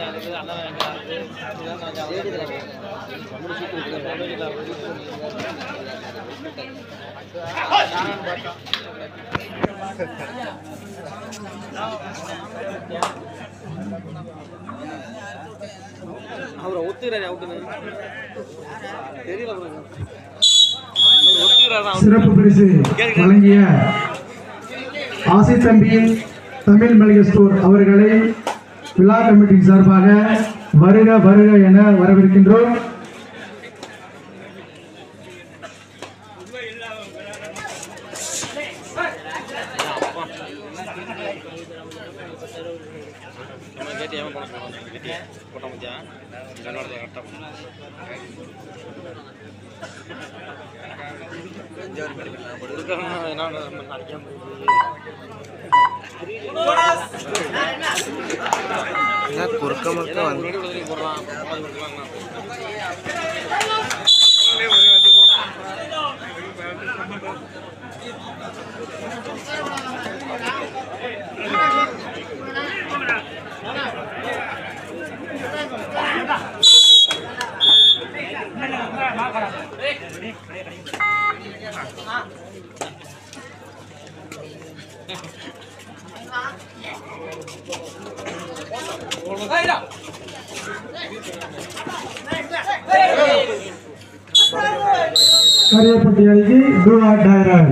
அவரை ஒத்துக்கிறாரு அவுட்டுன்னு தெரியல bro. அவர் ஒத்துக்கிறாரு சிறப்பு பரிசு வழங்கிய ஆசை தம்பியின் தமிழ் மளிகை ஸ்டோர் அவர்களை விழா கமிட்டி சார்பாக வருக வருக என வரவேற்கின்றோம் நம்ம கேட்டு ஏன் போட சொல்லுவாங்க கேட்டு போட்ட மத்தியா கன்னடத்தை கரெக்டாக என்ன நம்ம நினைக்காம குறுக்க முறுக்க வந்து போடலாம் அது கொடுக்கலாம் கரியப்பட்டி அருகே டூஆ டைரர்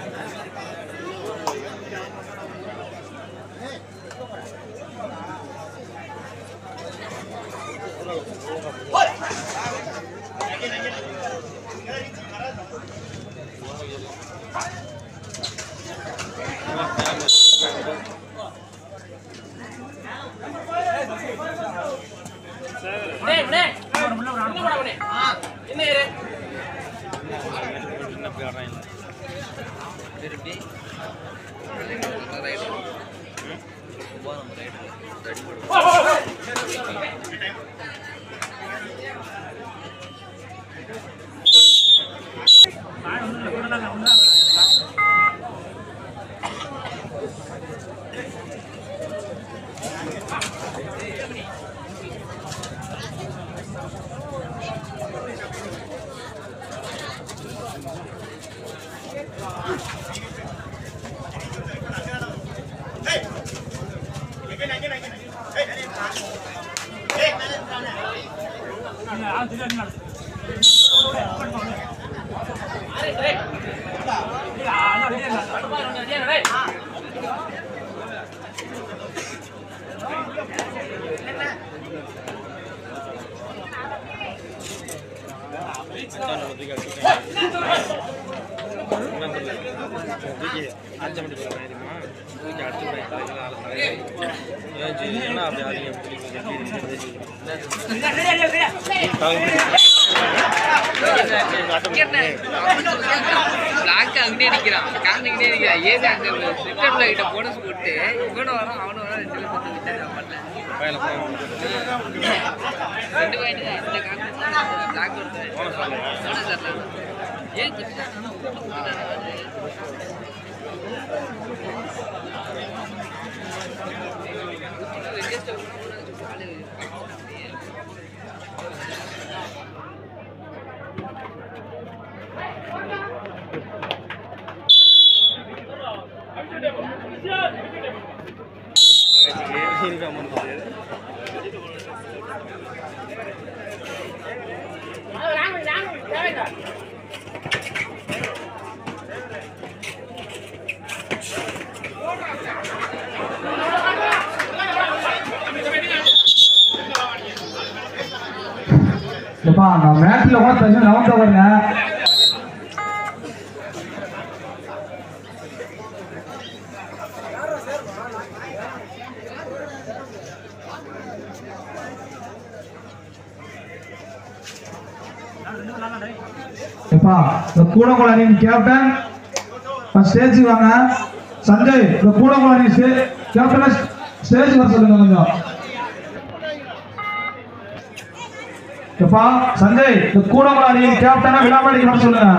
என்ன போய் ஆடுறாங்க அஞ்சு மணி போய் தெரியுமா தூக்கி அடிச்சு விடுறேன் ஆள் தலையில அப்படி பிளாக் அங்கே அடிக்கிறான் காமிக்கிட்டே அடிக்கிறான் ஏது அங்கே ரிட்டர்ன்ல கிட்ட போனஸ் போட்டு இவனும் வரான் அவனும் வரான் ரெண்டு பேரும் சுட்டு விட்டாரு பண்ணல ரெண்டு பாயிண்ட் தான் இந்த காமிச்சு பிளாக் ஒருத்தர் போனஸ் வரல ஏன் திட்டானா எப்பா நான் மேட்ச்ல கூட தண்ணி லெவன்த் ஓவருங்க எப்பா இந்த கூடங்குள அணியின் கேப்டன் ஸ்டேஜ் வாங்க சஞ்சய் இந்த கூடங்குள அணி கேப்டனை ஸ்டேஜ் வர சொல்லுங்க கொஞ்சம் எப்பா சஞ்சய் இந்த கூடங்குள அணியின் கேப்டனை விழாமணிக்கு வர சொல்லுங்க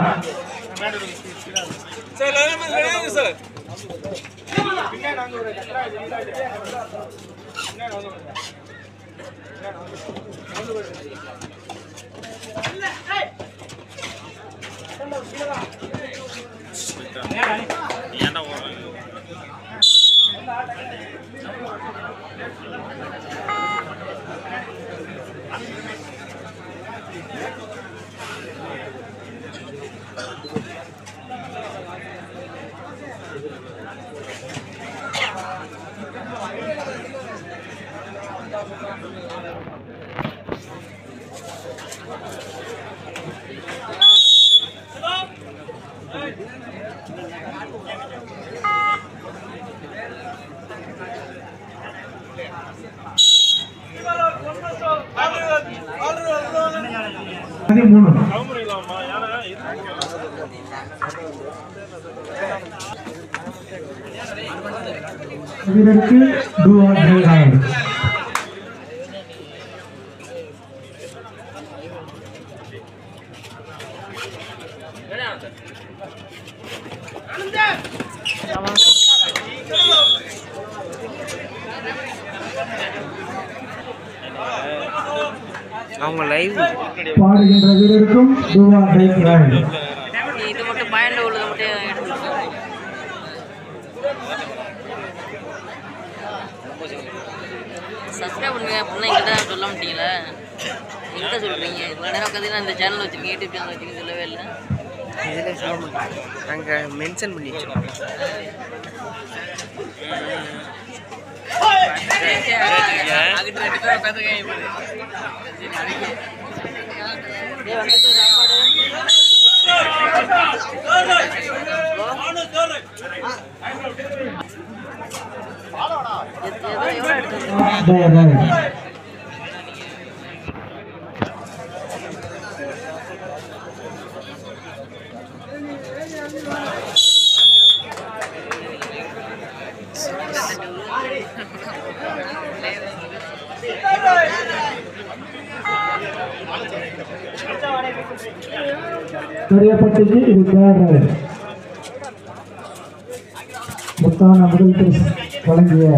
ஏன்டா போறேன் பதிமூணு கிளம்புறீங்களாம்மா ஏன்னா வீரருக்கு டூ ஆர் டை ராயல் அவங்க லைவ் பாடுகின்ற வீரருக்கும் டூ ஆர் டை ராயல் நீ இது மட்டும் பாயிண்ட் உள்ளதை மட்டும் எடுத்து சப்ஸ்கிரைப் பண்ணுங்க அப்படின்னா எங்கிட்ட தான் சொல்ல மாட்டீங்களா எங்கிட்ட சொல்கிறீங்க இவ்வளோ நேரம் உட்காந்து நான் இந்த சேனல் வச்சிருக்கேன் யூடியூப் சேனல் வச்சிருக்கேன் சொல்லவே இல்லை இதில் சொல்ல மாட்டாங்க நாங்கள் மென்ஷன் பண்ணி வச்சிருக்கோம் அங்கிட்டு ரெண்டு பேரும் உட்காந்துருக்கேன் இப்படி. டேய், வந்துட்டு சாப்பாடு எத்- எவ்வளோ எவ்வளோ எடுத்து டை ராயல் பெரியப்பட்டிக்கு இது தேர்ட் ராயல் முத்தான முதல் பரிசு வழங்கிய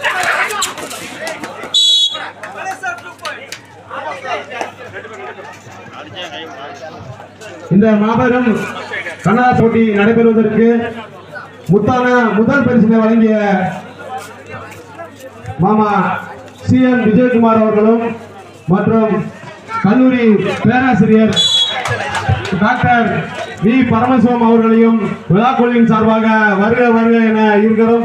இந்த மாபெரும் கண்ணா போட்டி நடைபெறுவதற்கு முத்தான முதல் பரிசினை வழங்கிய மாமா சி என் விஜயகுமார் அவர்களும் மற்றும் கல்லூரி பேராசிரியர் டாக்டர் வி பரமசிவம் அவர்களையும் விழாக்குழுவின் சார்பாக வருக வருக என இருக்கிறோம்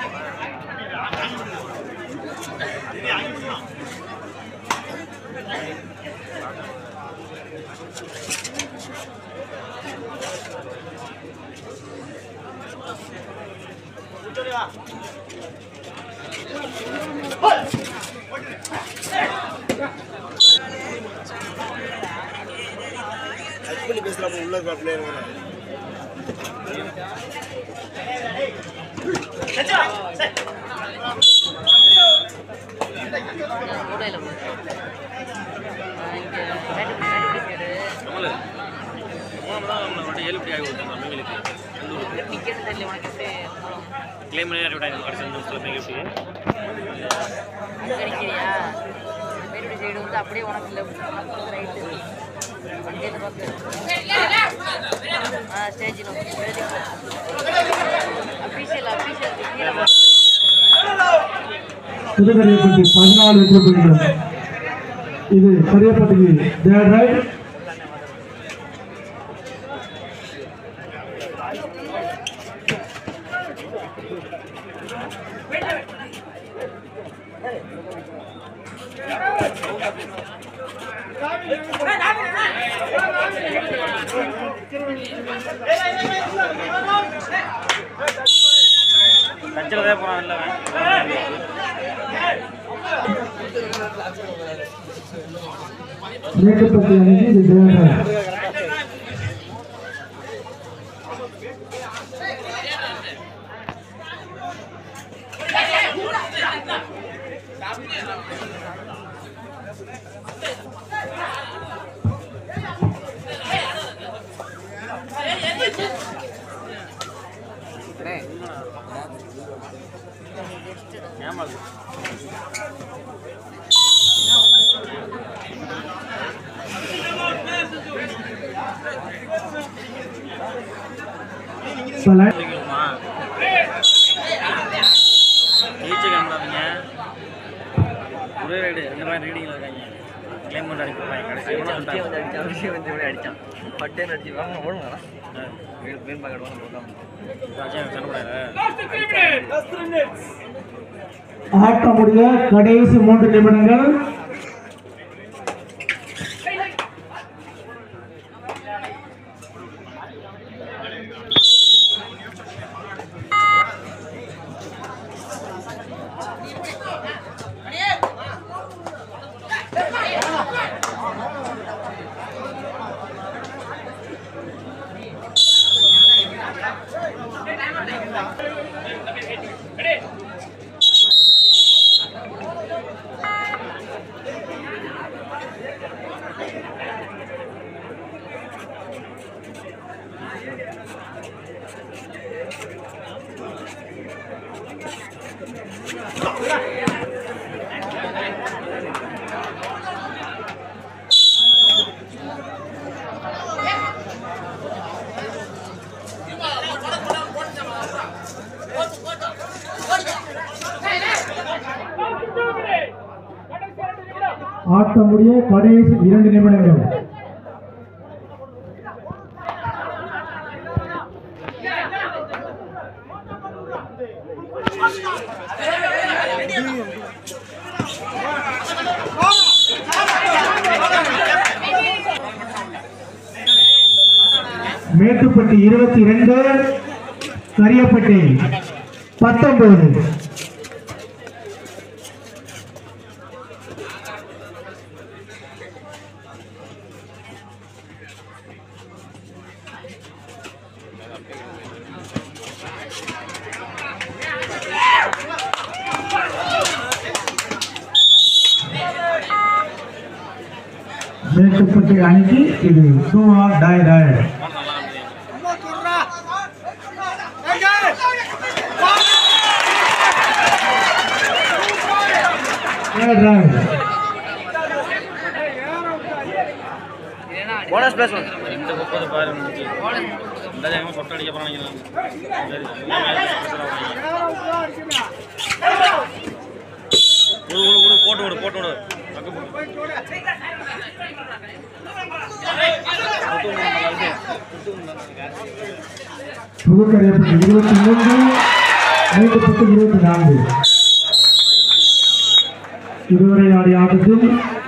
மூடையில் இங்கே சர்டிஃபிகேட்டு நம்மளு மூணு தான் நம்ம மட்டும் ஏழு படி ஆகி விட்டாங்க அவங்களுக்கு டிக்கெட் தெரியல உனக்கு எப்படி போகலாம் கிளைம் பண்ணி விட்டாங்க கடைசி ரெண்டு நிமிஷத்தில் மேகப்பி அங்கே நிற்கிறியா மேலுடி சைடு வந்து அப்படியே உனக்கு லெஃப்ட் உனக்கு வந்து ரைட்டு வண்டியில் பார்த்து ஆ ஸ்டேஜ் அஃபீஷியல் அஃபீஷியல் கீழே போ. புதுக்கரியப்பட்டி பதினாலு வெற்றி புள்ளிகள் இது கரியப்பட்டிக்கு தேர்ட் ரைட் கச்சில் தான் போகிறான் இல்லை மேட்டுப்பட்டி அணிக்கு இது தேர்ட் ரைட் ஏமாது இப்ப line- முடிக்கணுமா ஜெயிச்ச கேமராங்க ஒரே ரைடு ரெண்டு மாதிரி ரீடிங்கில் இருக்காங்க கிளைம் பண்ணி அடிப்பாங்க கடைசி எவ்வளோ விஜய் வந்து சொல்லிட்டாங்க அடிச்சான் விஜய் வந்து இப்படி அடிச்சான் பட்டேன்னு அடிச்சு வாங்க ஓடுங்க மீன் பாக்கெட் வாங்க போதான் சண்டை போடாது ஆட்டம் முடிய கடைசி மூன்று நிமிடங்கள் ஆட்டம் முடிய கடைசி இரண்டு நிமிடங்கள் மேட்டுப்பட்டி இருபத்தி ரெண்டு கரியப்பட்டி பத்தொன்பது மேட்டுப்பட்டி அணிக்கு இது டூவா டாய் டாய் Third round. Bonus plus one இந்த முப்பது பாரு முடிஞ்சு இந்த ஜாகமாக சொட்டை அடிக்க போகிறாங்க சரி குடு குடு குடு போட்டு விடு போட்டு விடு பக்கம் போடு. முத்து விடு, நல்லா இருக்கு. முத்து விடு, நல்லா இருக்கு. புதுக்கரையப்பட்டி இருபத்தி மூன்று மேட்டுப்பட்டி இருபத்தி நான்கு இதுவரை ஆடிய ஆட்டத்தில்